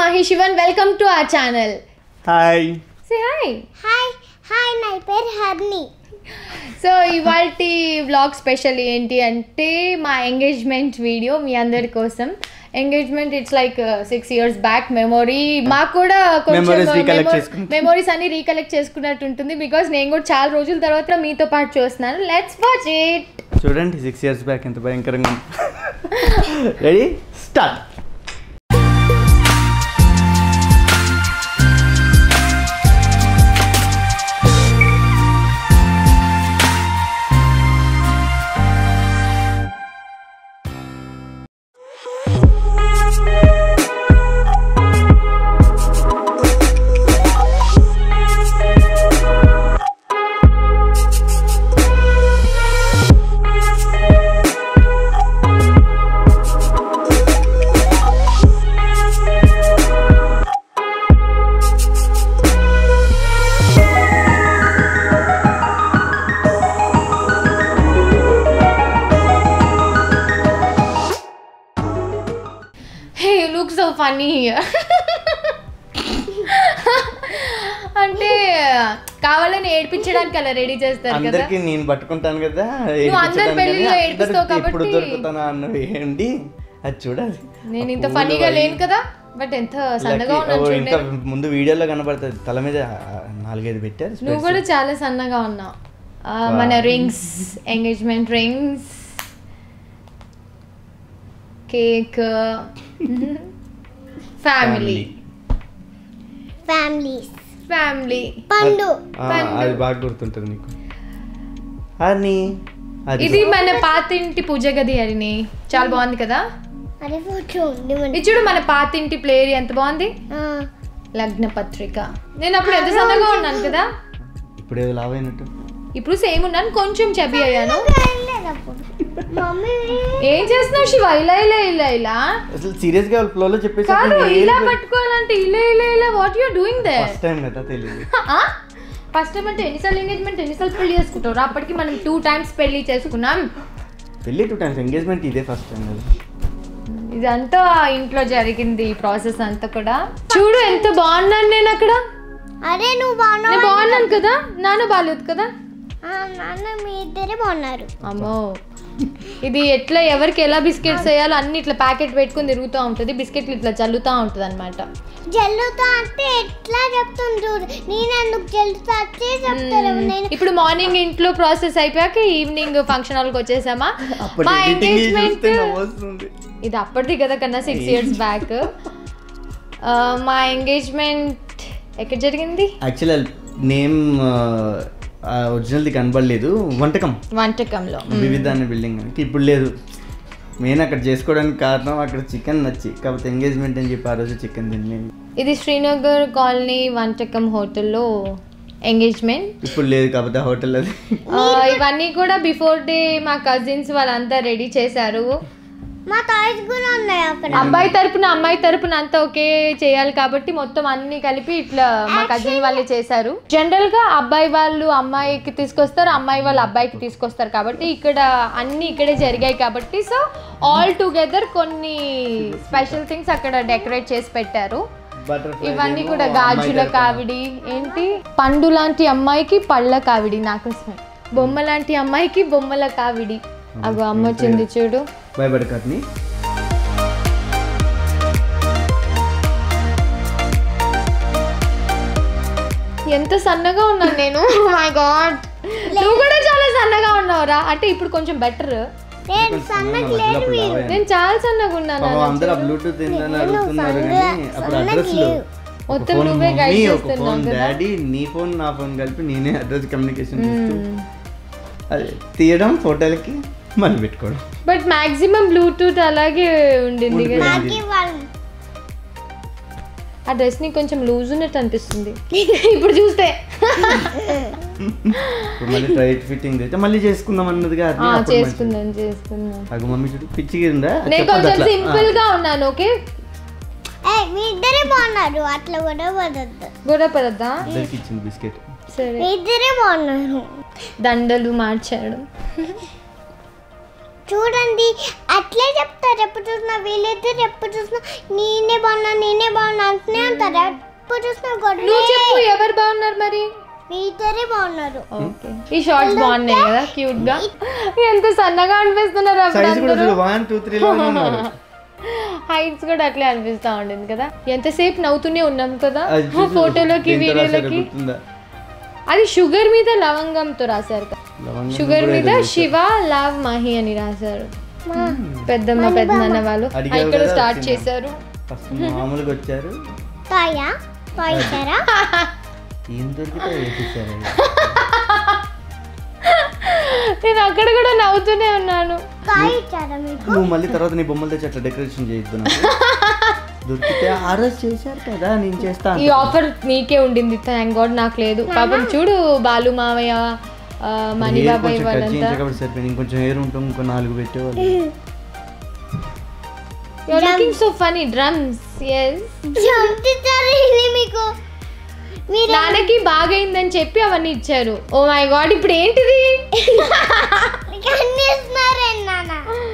Mahi Shivan. Welcome to our channel. Hi Say hi. Hi hi నా పేరు Harni so ఇవాళ vlog special ఏంటి అంటే మా ఎంగేజ్మెంట్ వీడియో మీ అందరి కోసం engagement it's like six years back memory మాకు కూడా Memories recollect చేసుకుంటూ. మెమొరీస్ అన్ని రీకలెక్ట్ చేసుకున్నట్టు ఉంటుంది బికాస్ నేను కూడా చాలా రోజుల తర్వాత మీతో పాటు చూస్తున్నాను లెట్స్ వాచ్ ఇట్ చూడండి సిక్స్ ఇయర్స్ బ్యాక్ ఎంత భయంకరంగా ready start hey look so funny అంటే కావాలని ఏడిపించడానికి అలా రెడీ చేస్తారు కదా అందరికి నేను పట్టుకుంటాను కదా నువ్వు అందరి ఏడిపించడానికి పెళ్ళిలో కానీ ఏడిపిస్తావు అందరికి ఎప్పుడు కాబట్టి- దొరుకుతానా అన్నవి ఏంటి అది చూడాలి నేను ఆ ఇంత పూలు ఫనీగా అవి. లేను కదా బట్ ఎంత సన్నగా Lucky. ఉన్నాను ఓ, ఇంకా చూడండి ముందు వీడియోలో కనబడుతుంది తల మీద ఆ, నాలుగైదు పెట్టారు నువ్వు కూడా చాలా సన్నగా ఉన్నావు ఆ, మన rings engagement rings cake family families family పండు ఆ, అది బాగా గుర్తుంటుంది నీకు అని అది ఇది మన పాతింటి పూజ గది హరిని చాలా బాగుంది కదా అదే ఫోటో ఉంది మన ఇది చూడు మన పాతింటి ప్లేయర్ ఎంత బాగుంది ఆ, లగ్న పత్రిక నేను అప్పుడు ఎంత సన్నగా ఉన్నాను కదా ఇప్పుడు ఏదో లావ్ అయినట్టు ఇప్పుడు సేమ్ ఉన్నాను కొంచెం చబి అయ్యాను వెళ్ళలేదు అప్పుడు మమ్మీ ఏం చేస్తున్నావు శివ ఇలా ఇలా ఇలా ఇలా అసలు సీరియస్ గా ఫ్లోలో చెప్పేసి కాదు ఇలా పట్టుకోవాలంటే ఇలా ఇలా ఇలా what you doing they first time కదా తెలియదు ఫస్ట్ టైం అంటే ఎన్నిసార్లు ఎంగేజ్మెంట్ ఎన్నిసార్లు పెళ్లి చేసుకుంటారు అప్పటికి మనం టూ టైమ్స్ పెళ్లి చేసుకున్నాం పెళ్ళి టూ టైమ్స్ ఎంగేజ్మెంట్ ఇదే ఫస్ట్ టైం కదా ఇదంతా ఇంట్లో జరిగింది ఈ ప్రాసెస్ అంతా కూడా చూడు ఎంత బాగున్నాను నేను అక్కడ అరే నువ్వు బాగున్నావు నేను బాగున్నాను కదా నాన్న బాగాలేదు కదా ఆ, నాన్న మీ ఇద్దరే బాగున్నారు అమ్మో ఇది ఎట్లా ఎవరికి ఎలా బిస్కెట్స్ వేయాలో అన్ని ఇట్లా ప్యాకెట్ పెట్టుకుని తిరుగుతూ ఉంటుంది బిస్కెట్లు ఇట్లా చల్లుతూ ఉంటుంది అనమాట జల్లుతా అంటే ఎట్లా చెప్తుంది చూడు నేను ఎందుకు జల్లుతా అంటే చెప్తారు నేను ఇప్పుడు మార్నింగ్ ఇంట్లో ప్రాసెస్ అయిపోయాక ఈవినింగ్ ఫంక్షన్ హాల్కి వచ్చేసామా అప్పుడు మా ఎడిటింగ్ ఎంగేజ్మెంట్ చూస్తే నవ్వొస్తుంది ఇది అప్పటిది కదా కన్నా సిక్స్ ఇయర్స్ బ్యాక్ మా ఎంగేజ్మెంట్ ఎక్కడ జరిగింది యాక్చువల్ నేమ్ ఒరిజినల్ది కనబడలేదు వంటకం వంటకంలో వివిధ అనే బిల్డింగ్ ఇప్పుడు లేదు మెయిన్ అక్కడ చేసుకోవడానికి కారణం అక్కడ చికెన్ నచ్చి కాకపోతే ఎంగేజ్మెంట్ అని చెప్పి ఆ రోజు చికెన్ తినలేదు ఇది శ్రీనగర్ కాలనీ వంటకం హోటల్లో ఎంగేజ్మెంట్ ఇప్పుడు లేదు కాకపోతే హోటల్ అది ఇవన్నీ కూడా బిఫోర్ డే మా కజిన్స్ వాళ్ళంతా రెడీ చేశారు మా టాయ్స్ కూడా ఉన్నాయి అక్కడ అబ్బాయి తరపున అమ్మాయి తరపున అంతా ఒకే చేయాలి కాబట్టి మొత్తం అన్ని కలిపి ఇట్లా మా కజిన్ వాళ్ళే చేశారు జనరల్ గా అబ్బాయి వాళ్ళు అమ్మాయికి తీసుకొస్తారు అమ్మాయి వాళ్ళు అబ్బాయికి తీసుకొస్తారు కాబట్టి ఇక్కడ అన్ని ఇక్కడే జరిగాయి కాబట్టి సో ఆల్ టుగెదర్ కొన్ని స్పెషల్ థింగ్స్ అక్కడ డెకరేట్ చేసి పెట్టారు బటర్ఫ్లై ఇవన్నీ కూడా గాజుల కావిడి ఏంటి పండు లాంటి అమ్మాయికి పళ్ళ కావిడి నా కోసమే బొమ్మ లాంటి అమ్మాయికి బొమ్మల కావిడి అగో అమ్మ వచ్చింది చూడు భయపడకట్ని ఎంత సన్నగా ఉన్నాను నేను మై గాడ్ నువ్వు కూడా చాలా సన్నగా ఉన్నావురా అంటే ఇప్పుడు కొంచెం బెటర్ నేను సన్నగా లేరు మీరు నేను చాలా సన్నగా ఉన్నాను పాపం అందరూ ఆ బ్లూటూత్ ఏందని అడుగుతున్నారు కానీ అప్పుడు అడ్రస్లు మొత్తం ఫోన్ నువ్వే guide మమ్మీ ఒక చేస్తున్నావు ఫోన్ కదా. డాడీ నీ ఫోన్ నా ఫోన్ కలిపి నేనే అడ్రస్ కమ్యూనికేషన్ చేస్తూ అదే తీయడం ఫోటోలకి మళ్ళీ పెట్టుకోవడం బట్ మాక్సిమం బ్లూటూత్ అలాగే ఉండింది కదా నాకు వాళ్ళు ఆ డ్రెస్ ని కొంచెం లూజ్ ఉన్నట్టు అనిపిస్తుంది ఇప్పుడు చూస్తే ఇప్పుడు మళ్ళీ టైట్ ఫిట్టింగ్ అయితే మళ్ళీ చేసుకుందాం అన్నదిగా అది ఆ, అప్పుడు మంచిది. చేసుకుందాం చేసుకుందాం అగో మమ్మీ చూడు పిచ్చిగా ఉందా నేను చెప్పొద్దు కొంచెం అట్లా. సింపుల్ గా ఉన్నాను ఓకే ఏ మీ ఇద్దరే బాగున్నారు అట్లా కూడా పడద్దు గొడవ పడద్దా ఆ, ఇద్దరికి ఇచ్చింది బిస్కెట్ సరే మీ ఇద్దరే బాగున్నారు దండలు మార్చాడు చూడండి అట్లే చెప్తారు ఎప్పుడు చూసినా వీళ్ళిద్దరు ఎప్పుడు చూసినా నేనే బాగున్నా నేనే బాగున్నా అంటూనే ఉంటారు ఎప్పుడు చూసినా నువ్వు గొడవ చెప్పు ఎవరు బాగున్నారు మరి మీ ఇద్దరే బాగున్నారు ఓకే ఈ షార్ట్స్ బాగున్నాయి కదా క్యూట్ గా ఎంత సన్నగా అనిపిస్తున్నారు అప్పుడు సైజ్ కూడా అందరూ చూడు వన్ టూ త్రీలో ఉన్నారు హైట్స్ కూడా అట్లే అనిపిస్తా ఉండింది కదా ఎంతసేపు నవ్వుతూనే ఉన్నాం కదా అది చూడు, ఫోటోలోకి ఎంత రాశారో వీడియోలకి గుర్తుందా? అది షుగర్ మీద లవంగంతో రాశారు కదా లవంగం షుగర్ కూడా మీద ఏదో చేశారు. శివ లవ్ మహి అని రాశారు పెద్దమ్మ పెద్దనాన్న వాళ్ళు అడిగావు ఇక్కడ కదా, స్టార్ట్ వచ్చిందా? చేశారు ఫస్ట్ మామూలుగా వచ్చారు తాయా తాయి ఇచ్చారా ఏం దొరికితే వేసేసారు నేను అక్కడ కూడా నవ్వుతూనే ఉన్నాను తాయి ఇచ్చారా మీకు నువ్వు మళ్ళీ తర్వాత నీ బొమ్మలు తెచ్చి అట్లా డెకరేషన్ చేయొద్దు నాకు దొరికితే ఆ రోజు చేశారు కదా నేను చేస్తా ఈ ఆఫర్ నీకే ఉండింది థ్యాంక్ గాడ్ నాకు లేదు పాపం చూడు బాలు మావయ్య ఆ, మణి హెయిర్ బాబాయ్ కొంచెం కట్ వాళ్ళంతా చేయించకపోతే సరిపోయింది ఇంకొంచెం హెయిర్ ఉంటాం ఇంకో నాలుగు పెట్టేవాళ్ళు you're looking so funny drums yes చంపుతారు ఇది మీకు మీరు నాన్నకి బాగైందని చెప్పి అవన్నీ ఇచ్చారు ఓ మై గాడ్ ఇప్పుడు ఏంటిది కన్నేస్తున్నారే నాన్న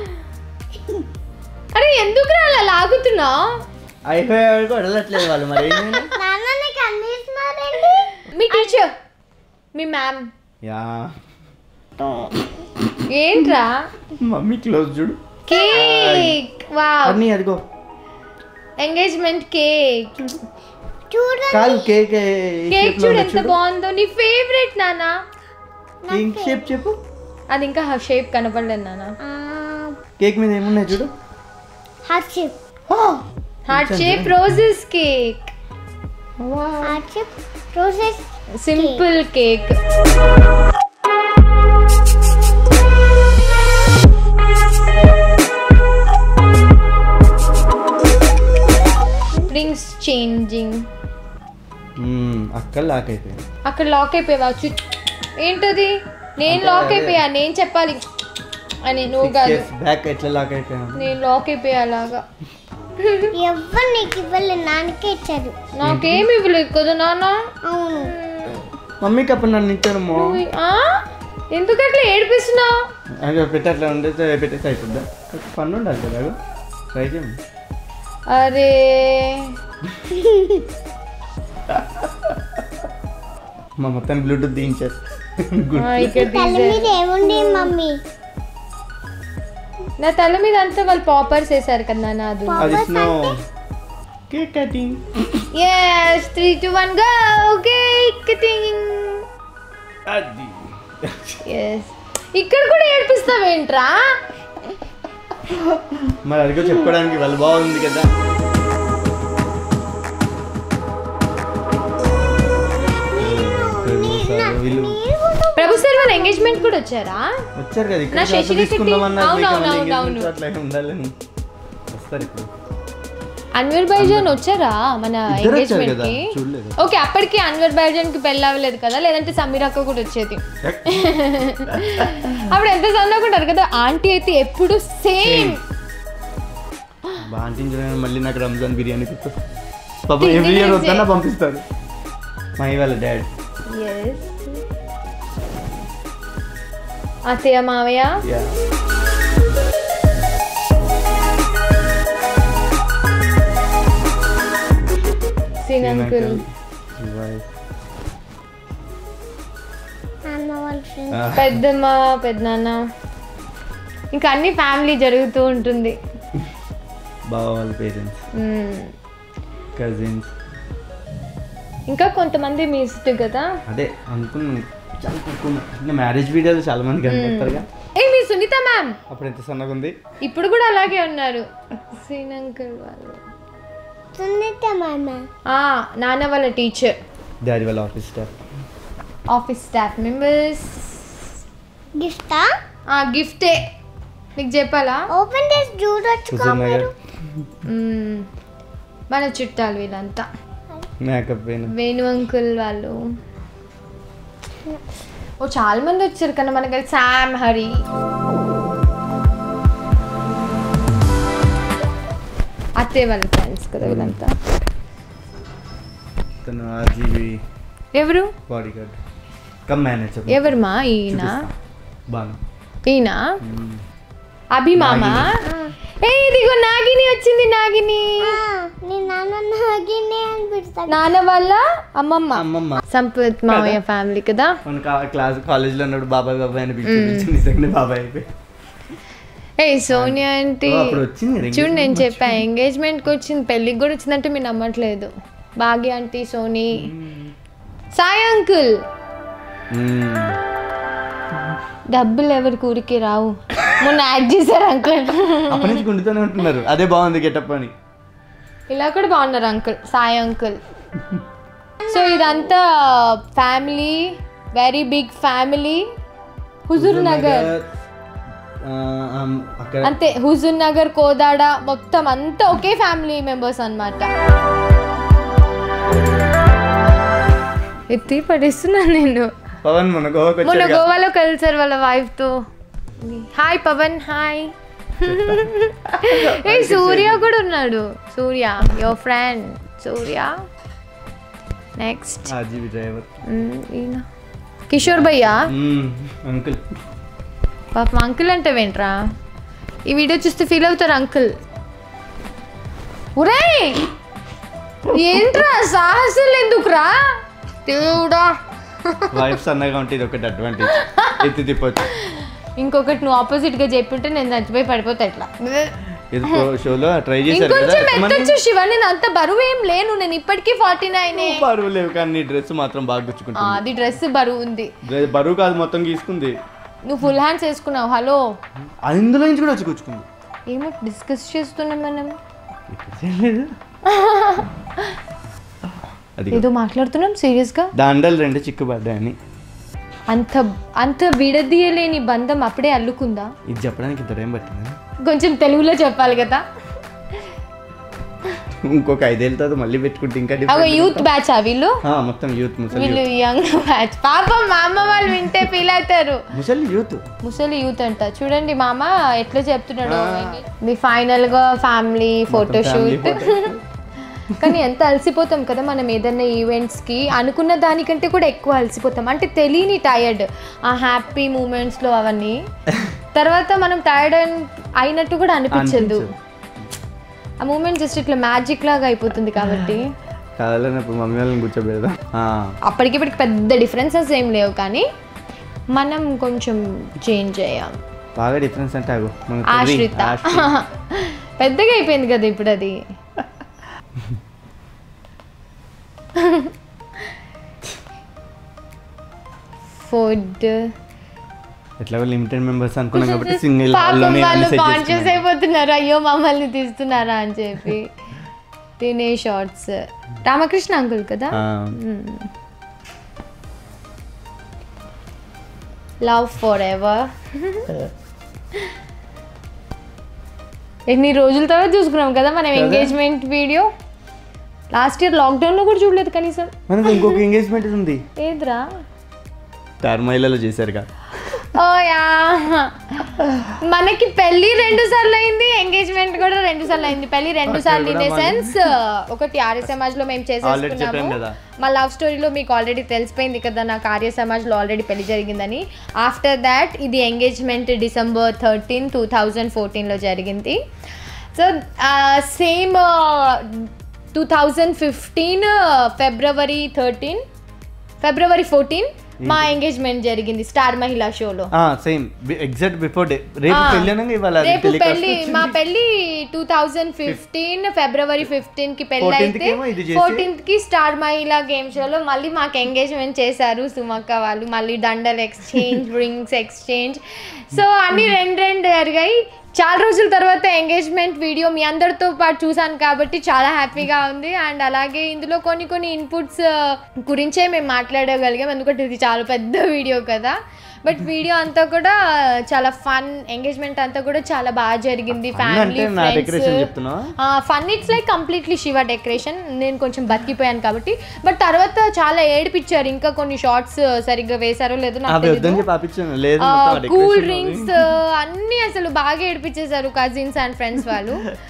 అరే ఎందుకు అలా లాగుతున్నావు అయిపోయే వరకు వదలట్లేదు వాళ్ళు మరి ఏం చేయాలి? నాన్న నీకు కన్నేస్తున్నారండి మీ టీచర్ మీ మ్యామ్ యా ఏంట్రా మమ్మీ క్లోజ్ చూడు కేక్ వావ్ అన్నీ అదిగో ఎంగేజ్మెంట్ కేక్ చూడండి కాదు కేక్ కేక్ చూడు ఎంత బాగుందో నీ ఫేవరెట్ నానా కేక్ షేప్ చెప్పు అది ఇంకా షేప్ కనపడలేదు నానా కేక్ మీద ఏమున్నాయి చూడు heart shape heart shape roses cake heart shape roses simple cake rings changing మ్మ్, అక్క లాక్ అయిపోయింది అక్కడ లాక్ అయిపోయావా చు- ఏంటది నేను లాక్ అయిపోయా నేను చెప్పాలి అని నువ్వు కాదు బ్యాక్ ఎట్లా లాక్ అయిపోయాను నేను లాక్ అయిపోయా అలాగా ఎవరు నీకు ఇవ్వలేదు నాన్నకే ఇచ్చారు నాకేమి ఇవ్వలేదు కదా నాన్న అవును మమ్మీకి అప్పుడు నన్ను ఇచ్చానమ్మో నువ్వు- ఆ? ఎందుకు అట్లా ఏడిపిస్తున్నావు అదే పెట్టి అట్లా ఉండేస్తే పెట్టేసి అయిపోద్దా పన్ను ఉండాలి కదా ట్రై చేయండి అరే మా మొత్తం బ్లూటూత్ దించేసి ఆ, ఇక్కడ తల తీసే- మీద ఏముంది మమ్మీ నా తల మీద అంతా వాళ్ళు పాపర్స్ వేసారు కదా నాన్న అది అది snow cake cutting yes three two one go cake cutting అది ఎస్ ఇక్కడ కూడా ఏడిపిస్తావేంట్రా మరి అదిగో చెప్పుకోవడానికి వాళ్ళు బాగుంది కదా వీళ్ళు ప్రభు సార్ వాళ్ళ ఎంగేజ్మెంట్ కూడా వచ్చారా వచ్చారు కదా ఇక్కడ నా షాప్ శశిని తీసుకుందామన్నారు అవును, మీకు అవును, మళ్ళీ అవును, engagement అవును. అట్లా ఉండాలని వస్తారు ఇప్పుడు అన్వర్ బైజాన్ వచ్చారా మన ఇద్దరు వచ్చారు ఎంగేజ్మెంట్ కదా కి చూడలేదు ఓకే అప్పటికి అన్వర్ బైజాన్ కి పెళ్ళి అవ్వలేదు కదా లేదంటే సమీర్ అక్క కూడా వచ్చేది అప్పుడు ఎంత సన్నగా ఉంటారు కదా ఆంటీ అయితే ఎప్పుడు సేమ్ బాగా అంటించడం మళ్ళీ నాకు రంజాన్ బిర్యానీ తిప్పు పాప తిండి ఎవ్రీ ఇయర్ చేసే. వద్దన్నా పంపిస్తారు మా వాళ్ళ డాడ్ ఎస్ అత్తయ్య మావయ్య యా సీన్ అంకుల్ నాన్న వాళ్ళ ఫ్రెండ్ పెద్దమ్మ పెద్దనాన్న ఇంకా అన్ని ఫ్యామిలీ జరుగుతూ ఉంటుంది బావ వాళ్ళ పేరెంట్స్ మ్మ్. కజిన్స్ ఇంకా కొంతమంది మిస్డ్ కదా అదే అనుకున్నాను చాలా తక్కువ అంటే మ్యారేజ్ వీడియోలు చాలా మంది కనిపిస్తారుగా ఏ మీ సునీత మ్యామ్ అప్పుడు ఎంత సన్నగా ఉంది ఇప్పుడు కూడా అలాగే ఉన్నారు సీన్ అంకుల్ వాళ్ళు సున్నిత మామ ఆ, నాన్న వాళ్ళ టీచర్ డాడీ వాళ్ళ office staff office staff members గిఫ్టా గిఫ్టే నీకు చెప్పాలా ఓపెన్ చేసి చూడొచ్చు హుసేన్ నగర్ మ్మ్. మన చుట్టాలు వీళ్ళంతా మేకప్ పైన వేణు అంకుల్ వాళ్ళు ఓ చాలా మంది వచ్చారు కదా మనకి శామ్ హరి అత్తయ్య వాళ్ళ ఫ్రెండ్స్ కదా వీళ్ళంతా తను ఆర్జీబీ ఎవరు బాడీ గార్డ్ కమ్ మేనేజర్ ఎవరు మా ఈయన బాగా ఈయన అభిమామ ఏ ఇదిగో నాగిని వచ్చింది నాగిని నీ నాన్న నాగినే అని పిలుస్తాడు నాన్న వాళ్ళ అమ్మమ్మ అమ్మమ్మ సంపత్ మావయ్య ఫ్యామిలీ కదా మన కా- క్లాస్ కాలేజ్లో ఉన్నప్పుడు బాబాయ్ బాబాయ్ అని పిలిచి పిలిచి నిజంగానే బాబాయ్ అయిపోయి ఏ సోనియా ఆంటీ ఓ, అప్పుడు వచ్చింది కదా చూడు నేను చెప్పా ఎంగేజ్మెంట్కి వచ్చింది పెళ్ళికి కూడా వచ్చిందంటే మీరు నమ్మట్లేదు భాగ్య ఆంటీ సోనీ సాయి అంకుల్ మ్మ్. డబ్బులు ఎవరికి ఊరికి రావు మొన్న యాడ్ చేశారు అంకుల్ అప్పటి నుంచి గుండుతూనే ఉంటున్నారు అదే బాగుంది గెటప్ అని ఇలా కూడా బాగున్నారు అంకుల్ సాయి అంకుల్ సో ఇదంతా family very big family Huzur Nagar ఆ, ఆమ్, అక్కడ అంతే హుజూర్ నగర్ కోదాడ మొత్తం అంతా ఒకే ఫ్యామిలీ మెంబర్స్ అన్నమాట ఎత్తి పడేస్తున్నాను నేను పవన్ మన గోవాకి మొన్న వచ్చారు గోవాలో కలిసారు వాళ్ళ wife తో హాయ్ పవన్ హాయ్ ఏ సూర్య కూడా ఉన్నాడు Surya your friend Surya next RGB driver ఈయన కిషోర్ భయ్యా అంకుల్ పాపం అంకుల్ అంటే వెంట్రా ఈ వీడియో చూస్తే ఫీల్ అవుతారు అంకుల్ ఒరే ఏంట్రా సాహసాలు ఎందుకురా దేవుడా వైఫ్ సన్నగా ఉంటే ఇది ఒకటి అడ్వాంటేజ్ ఎత్తి తిప్పొచ్చు ఇంకొకటి నువ్వు ఆపోజిట్ గా చెప్పుంటే నేను చచ్చిపోయి పడిపోతా ఇట్లా ఇది షోలో ట్రై చేశారు కదా ఇంకొంచెం ఎంతమంది? ఎత్తొచ్చు శివ నేను అంత బరువు ఏం లేను నేను ఇప్పటికీ ఫార్టీ నైన్ బరువు లేవు కానీ నీ డ్రెస్ మాత్రం బాగా గుచ్చుకుంటుంది అది డ్రెస్ బరువు ఉంది డ్రెస్ బరువు కాదు మొత్తం గీసుకుంది నువ్వు ఫుల్ హ్యాండ్స్ వేసుకున్నావు హలో అందులో నుంచి కూడా వచ్చి గుచ్చుకుంది ఏమో డిస్కస్ చేస్తున్నాం మనం అది ఏదో మాట్లాడుతున్నాం సీరియస్ గా దండలు రెండు చిక్కుపడ్డాయని అంత అంత విడదీయలేని బంధం అప్పుడే అల్లుకుందా ఇది చెప్పడానికి ఇంత టైం పట్టింది కొంచెం తెలుగులో చెప్పాలి కదా ఇంకొక ఐదేళ్ళ తర్వాత మళ్ళీ పెట్టుకుంటే ఇంకా ఒక different. యూత్ బ్యాచ్ ఆ వీళ్ళు ఆ, మొత్తం యూత్ ముసలి వీళ్ళు యంగ్ బ్యాచ్ పాపం మా అమ్మ వాళ్ళు వింటే ఫీల్ అవుతారు ముసలి యూత్ ముసలి యూత్ అంట చూడండి మామ ఎట్లా చెప్తున్నాడు మీ ఫైనల్ గా ఫ్యామిలీ ఫోటోషూట్ కానీ ఎంత అలసిపోతాం కదా మనం ఏదైనా ఈవెంట్స్ కి అనుకున్న దానికంటే కూడా ఎక్కువ అలసిపోతాం అంటే తెలియని టైర్డ్ ఆ హ్యాపీ మూమెంట్స్ లో అవన్నీ తర్వాత మనం టైర్డ్ అయినట్టు కూడా అనిపించదు ఆ మూమెంట్ జస్ట్ ఇట్లా మ్యాజిక్ లాగా అయిపోతుంది కాబట్టి కావాలని ఇప్పుడు మమ్మీ వాళ్ళని కూర్చోబెడదాం ఆ, అప్పటికిప్పటికి పెద్ద డిఫరెన్సెస్ ఏం లేవు కానీ మనం కొంచెం చేంజ్ అయ్యాం బాగా డిఫరెన్స్ అంటే ఆగు మన తొలి ఆశ్రిత ఆశ్రిత. పెద్దగా అయిపోయింది కదా ఇప్పుడు అది ఫుడ్ ఎట్లా లిమిటెడ్ మెంబర్స్ అనుకున్నాం కాబట్టి సింగిల్ పాపం వాళ్ళు కాన్షియస్ అయిపోతున్నారు అయ్యో మమ్మల్ని తీస్తున్నారా అని చెప్పి తినే షార్ట్స్ రామకృష్ణ అంకుల్ కదా లవ్ ఫర్ ఎవర్ ఎన్ని రోజుల తర్వాత చూసుకున్నాం కదా మనం ఎంగేజ్మెంట్ వీడియో లాస్ట్ ఇయర్ లాక్డౌన్లో కూడా చూడలేదు కనీసం మనకు ఇంకొక ఎంగేజ్మెంట్ ఉంది ఏదిరా టర్మైలలో చేశారుగా ఓ యా మనకి పెళ్లి రెండు సార్లు అయింది ఎంగేజ్మెంట్ కూడా రెండు సార్లు అయింది పెళ్లి రెండు సార్లు ఇన్ సెన్స్ ఒకటి ఆర్య సమాజ్ లో మేము Already చెప్పాం చేసేసుకున్నాము కదా. మా లవ్ స్టోరీలో మీకు ఆల్రెడీ తెలిసిపోయింది కదా నాకు ఆర్య సమాజ్ లో ఆల్రెడీ పెళ్లి జరిగిందని ఆఫ్టర్ దాట్ ఇది engagement December thirteen two thousand ఫోర్టీన్లో జరిగింది so same two thousand fifteen February thirteen February fourteen మా ఎంగేజ్మెంట్ జరిగింది స్టార్ మహిళా షోలో సేమ్ ఎగ్జాక్ట్ బిఫోర్ డే రేపు ఆ. పెళ్ళి అనగా ఇవాళ అది రేపు telecast పెళ్లి వచ్చింది. మా పెళ్లి two thousand fifteen February fifteen కి పెళ్లి 14th అయితే కేమో ఇది చేసి- ఫోర్టీన్త్ కి స్టార్ మహిళా గేమ్ షోలో మళ్ళీ మాకు ఎంగేజ్మెంట్ చేశారు సుమక్క వాళ్ళు మళ్ళీ దండల్ ఎక్స్చేంజ్ రింగ్స్ ఎక్స్చేంజ్ సో అన్ని రెండు రెండు జరిగాయి చాలా రోజుల తర్వాత ఎంగేజ్మెంట్ వీడియో మీ అందరితో పాటు చూసాను కాబట్టి చాలా హ్యాపీగా ఉంది అండ్ అలాగే ఇందులో కొన్ని కొన్ని ఇన్పుట్స్ గురించే మేము మాట్లాడగలిగాం ఎందుకంటే ఇది చాలా పెద్ద వీడియో కదా బట్ వీడియో అంతా కూడా చాలా ఫన్ ఎంగేజ్మెంట్ అంతా కూడా చాలా బాగా జరిగింది Fun ఫ్యామిలీ అంటే నా డెకరేషన్ చెప్తున్నావా fun it's like completely Shiva decoration నేను కొంచెం బతికిపోయాను కాబట్టి బట్ తర్వాత చాలా ఏడిపించారు ఇంకా కొన్ని షార్ట్స్ సరిగ్గా వేశారో లేదో నాకు అవి వద్దని తెలీదు చెప్పి ఆపించాను లేదు మొత్తం ఆ కూల్ decoration డ్రింక్స్ అన్ని అసలు బాగా ఏడిపించేశారు కజిన్స్ అండ్ ఫ్రెండ్స్ వాళ్ళు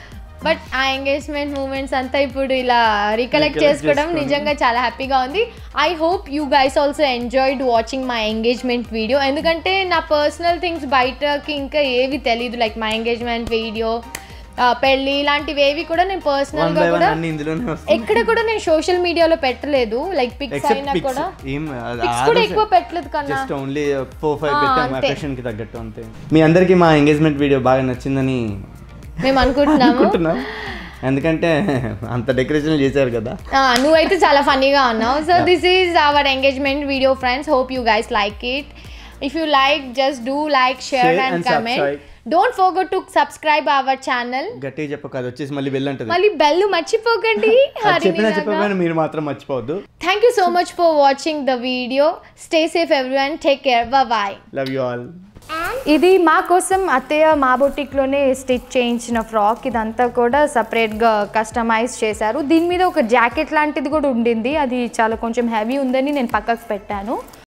బట్ ఆ ఎంగేజ్మెంట్ మూమెంట్స్ అంతా ఇప్పుడు ఇలా రికలెక్ట్ Recollect చేసుకోవడం చేసుకోవడం. నిజంగా చాలా హ్యాపీగా ఉంది I hope you guys also enjoyed watching my engagement video ఎందుకంటే నా పర్సనల్ థింగ్స్ బయటకి ఇంకా ఏవి తెలియదు లైక్ మై ఎంగేజ్మెంట్ వీడియో పెళ్ళి ఇలాంటివి ఏవి కూడా నేను వన్ పర్సనల్గా బై వన్ కూడా అన్ని ఇందులోనే వస్తాయి ఎక్కడ కూడా నేను సోషల్ మీడియాలో పెట్టలేదు లైక్ పిక్స్ ఎక్సెప్ట్ అయినా పిక్స్ కూడా ఏం పిక్స్ కూడా ఎక్కువ పెట్టలేదు కన్నా జస్ట్ ఓన్లీ ఫోర్ ఫైవ్ ఆ, పెట్టాము అంతే. అకేషన్ కి తగ్గట్టు అంతే మీ అందరికి మా ఎంగేజ్మెంట్ వీడియో బాగా నచ్చిందని మేము అనుకుంటున్నాము అనుకుంటున్నాం ఎందుకంటే అంత డెకరేషన్ చేశారు కదా ఆ, నువ్వైతే చాలా ఫన్నీగా ఉన్నావు so this is our engagement video friends hope you guys like it if you like just do like share Share and and comment subscribe. Don't forget to subscribe our channel గట్టిగా చెప్పక అది వచ్చేసి మళ్ళీ వెళ్ళంటది మళ్ళీ బెల్ మర్చిపోకండి అది చెప్పినా చెప్పకపోయినా మీరు మాత్రం మర్చిపోవద్దు thank you so much for watching the video stay safe everyone take care bye love you all ఇది మా కోసం అత్తయ్య మా బొటిక్లోనే స్టిచ్ చేయించిన ఫ్రాక్ ఇదంతా కూడా సపరేట్గా కస్టమైజ్ చేశారు దీని మీద ఒక జాకెట్ లాంటిది కూడా ఉండింది అది చాలా కొంచెం హెవీ ఉందని నేను పక్కకు పెట్టాను